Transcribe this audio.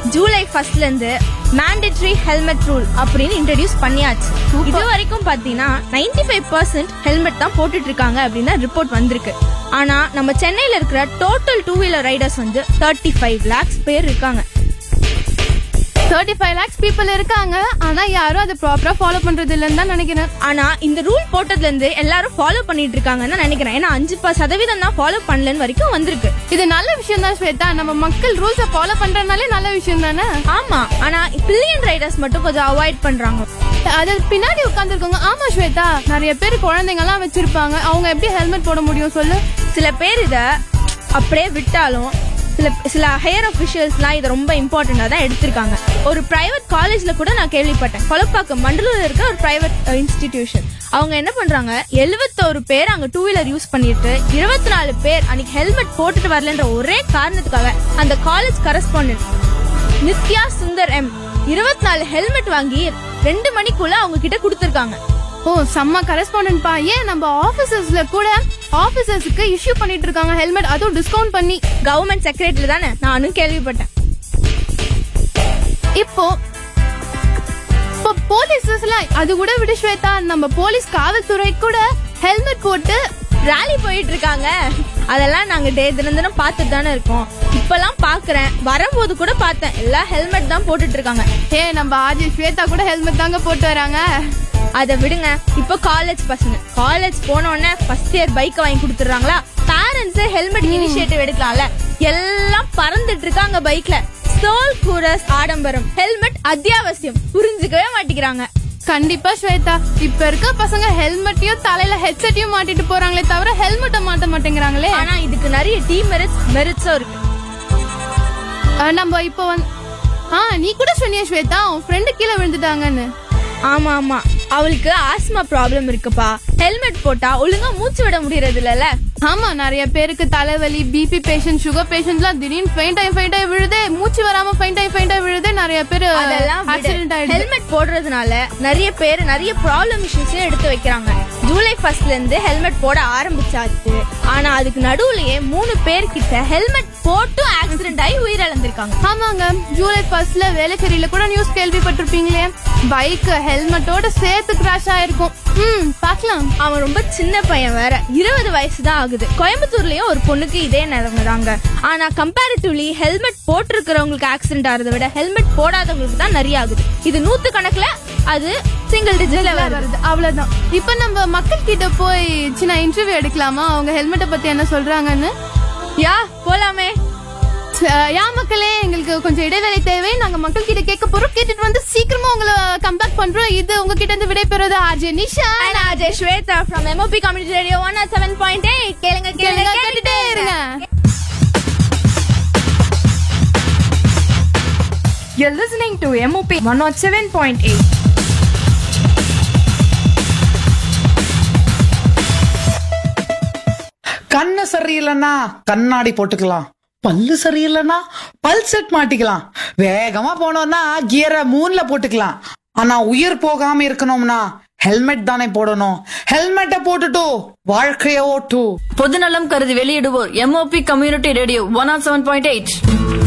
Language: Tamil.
ஜூலை ஃபர்ஸ்ட்ல இருந்து மேண்டேட்டரி ஹெல்மெட் ரூல் அப்படின்னு இன்ட்ரடியூஸ் பண்ணியாச்சு இது வரைக்கும் பாத்தீங்கன்னா 95% ஃபைவ் பர்சன்ட் ஹெல்மெட் தான் போட்டுட்டு இருக்காங்க அப்படின்னு ரிப்போர்ட் வந்திருக்கு ஆனா நம்ம சென்னையில இருக்கிற டோட்டல் டூ வீலர் ரைடர்ஸ் வந்து தேர்ட்டி ஃபைவ் லேக்ஸ் பேர் இருக்காங்க தேர்ட்டி ஃபைவ் லேக்ஸ் பீப்புள் இருக்காங்க ஆனா யாரும் அதை ப்ராப்பரா ஃபாலோ பண்றது இல்லைன்னு தான் நினைக்கிறேன் ஆனா இந்த ரூல் போட்டதுல இருந்து எல்லாரும் ஃபாலோ பண்ணிட்டு இருக்காங்கன்னு தான் நினைக்கிறேன் ஏன்னா அஞ்சு ப- சதவீதம் தான் ஃபாலோ பண்ணலன்னு வரைக்கும் வந்திருக்கு இது நல்ல விஷயம் தான் ஸ்வேதா நம்ம மக்கள் ரூல்ஸை ஃபாலோ பண்றதுனாலே நல்ல விஷயம் தானே ஆமா ஆனா பில்லியன் ரைடர்ஸ் மட்டும் கொஞ்சம் அவாய்ட் பண்றாங்க அது பின்னாடி உட்காந்துருக்கோங்க ஆமா ஸ்வேதா நிறைய பேர் குழந்தைங்க எல்லாம் வச்சிருப்பாங்க அவங்க எப்படி ஹெல்மெட் போட முடியும் சொல்லு சில பேர் இத அப்படியே விட்டாலும் சில சில ஹையர் அஃபிஷியல்ஸ்லாம் இதை ரொம்ப இம்பார்ட்டண்டா தான் எடுத்திருக்காங்க ஒரு பிரைவேட் காலேஜ்ல கூட நான் கேள்விப்பட்டேன் கொலப்பாக்கம் மண்டலூர்ல இருக்க ஒரு பிரைவேட் இன்ஸ்டிடியூஷன் அவங்க என்ன பண்றாங்க எழுபத்தோரு பேர் அங்க டூ வீலர் யூஸ் பண்ணிட்டு இருபத்தி நாலு பேர் அன்னைக்கு ஹெல்மெட் போட்டுட்டு வரலன்ற ஒரே காரணத்துக்காக அந்த college correspondent Nithya Sundar M இருபத்தி நாலு ஹெல்மெட் வாங்கி ரெண்டு மணிக்குள்ள அவங்க கிட்ட கொடுத்திருக்காங்க ஓ செம்ம கரஸ்பாண்டன்ட் பா ஏன் நம்ம ஆபீசர்ஸ்ல கூட ஆபீசர்ஸ்க்கு இஷ்யூ பண்ணிட்டு இருக்காங்க ஹெல்மெட் அதுவும் டிஸ்கவுண்ட் பண்ணி கவர்மெண்ட் செக்ரட்டரி தானே நானும் கேள்விப்பட்டேன் இப்போ இப்போ போலீஸஸ்லாம் அது கூட விடு ஸ்வேதா நம்ம போலீஸ் காவல்துறை கூட ஹெல்மெட் போட்டு ராலி போயிட்டு இருக்காங்க அதெல்லாம் நாங்க டே தினம் தினம் பார்த்துட்டு தானே இருக்கோம் இப்பெல்லாம் பாக்குறேன் வரும்போது கூட பார்த்தேன் எல்லாம் ஹெல்மெட் தான் போட்டுட்டு இருக்காங்க ஏ நம்ம ஆஜி ஸ்வேதா கூட ஹெல்மெட் தாங்க போட்டு வராங்க அதை விடுங்க இப்போ காலேஜ் பசங்க காலேஜ் போன உடனே ஃபர்ஸ்ட் இயர் பைக் வாங்கி கொடுத்துறாங்களா பேரண்ட்ஸ் ஹெல்மெட் இனிஷியேட்டிவ் எடுக்கலாம்ல எல்லாம் பறந்துட்டு இருக்காங்க பைக்ல ஸ்டோல் கூரஸ் ஆடம்பரம் ஹெல்மெட் அத்தியாவசியம் புரிஞ்சுக்கவே மாட்டேங்கிறாங்க கண்டிப்பா ஸ்வேதா இப்ப இருக்க பசங்க ஹெல்மெட்டையும் தலையில ஹெட்செட்டையும் மாட்டிட்டு போறாங்களே தவிர ஹெல்மெட்டை மாட்ட மாட்டேங்கிறாங்களே ஆனா இதுக்கு நிறைய டீ மெரிட்ஸ் மெரிட்ஸும் இருக்கு அஹ் நம்ம இப்போ வந்து ஆ நீ கூட சொன்னிய ஸ்வேதா உன் ஃப்ரெண்டு கீழே விழுந்துட்டாங்கன்னு ஆமா ஆமா அவளுக்கு ஆஸ்மா ப்ராப்ளம் இருக்குப்பா ஹெல்மெட் போட்டா ஒழுங்கா மூச்சு விட முடியறது இல்லல ஆமா நிறைய பேருக்கு தலைவலி பிபி பேஷண்ட் சுகர் பேஷண்ட்லாம் திடீர்னு ஃபெயிண்ட் ஆகி ஃபெயிண்ட் ஆகி விழுது மூச்சு வராம ஃபெயிண்ட் ஆகி ஃபெயிண்ட் ஆகி விழுது நிறைய பேர் அதெல்லாம் ஆக்சிடென்ட் ஆயிடுது ஹெல்மெட் போடுறதுனால நிறைய பேர் நிறைய ப்ராப்ளம் இஷ்யூஸையும் எடுத்து வைக்கிறாங்க ஜூலை ஃபர்ஸ்ட்ல இருந்து ஹெல்மெட் போட ஆரம்பிச்சாச்சு ஆனா அதுக்கு நடுவுலயே மூணு பேர் கிட்ட ஹெல்மெட் போட்டும் ஆக்சிடென்ட் ஆகி உயிரிழந்திருக்காங்க ஆமாங்க ஜூலை ஃபர்ஸ்ட்ல வேலைச்சேரியில கூட நியூஸ் கேள்விப்பட்டிருப்பீங்களே பைக் ஹெல்மெட்டோட சேர்த்து கிராஷ் ஆயிருக்கும் ம் பார்க்கலாம் அவன் ரொம்ப சின்ன பையன் வேற இருபது வயசு தான் ஆகுது கோயம்புத்தூர்லயும் ஒரு பொண்ணுக்கு இதே நிலைமைதாங்க ஆனா கம்பேரிட்டிவ்லி ஹெல்மெட் போட்டிருக்கிறவங்களுக்கு ஆக்சிடென்ட் ஆகிறத விட ஹெல்மெட் போடாதவங்களுக்கு தான் நிறைய ஆகுது இது நூத்து கணக்குல அது சிங்கிள் டிஜிட்ல வருது வருது அவ்வளவுதான் இப்ப நம்ம மக்கள் கிட்ட போய் சின்ன இன்டர்வியூ எடுக்கலாமா அவங்க ஹெல்மெட்டை பத்தி என்ன சொல்றாங்கன்னு யா போலாமே அஹ் யா மக்களே எங்களுக்கு கொஞ்சம் இடைவேளை தேவை நாங்க மக்கள் கிட்ட கேட்க போறோம் கேட்டுட்டு வந்து சீக்கிரமா உங்களை கம்பேக் பண்றோம் இது உங்ககிட்ட இருந்து விடைபெறுவது RJ Nisha And Ajay Shweta from MOP Community Radio 107.8 கேளுங்க கேளுங்க கேட்டுட்டே இருங்க You're listening to MOP 107.8. கண்ணு சரியில்லைன்னா கண்ணாடி போட்டுக்கலாம் பல்லு சரியில்லைன்னா பல் செட் மாட்டிக்கலாம் வேகமா போனோம்னா கியரை மூணுல போட்டுக்கலாம் ஆனா உயிர் போகாம இருக்கணும்னா ஹெல்மெட் தானே போடணும் ஹெல்மெட்டை போட்டுட்டு வாழ்க்கைய ஓட்டு பொதுநலம் கருதி வெளியிடுவோர் MOP community radio one R seven point eight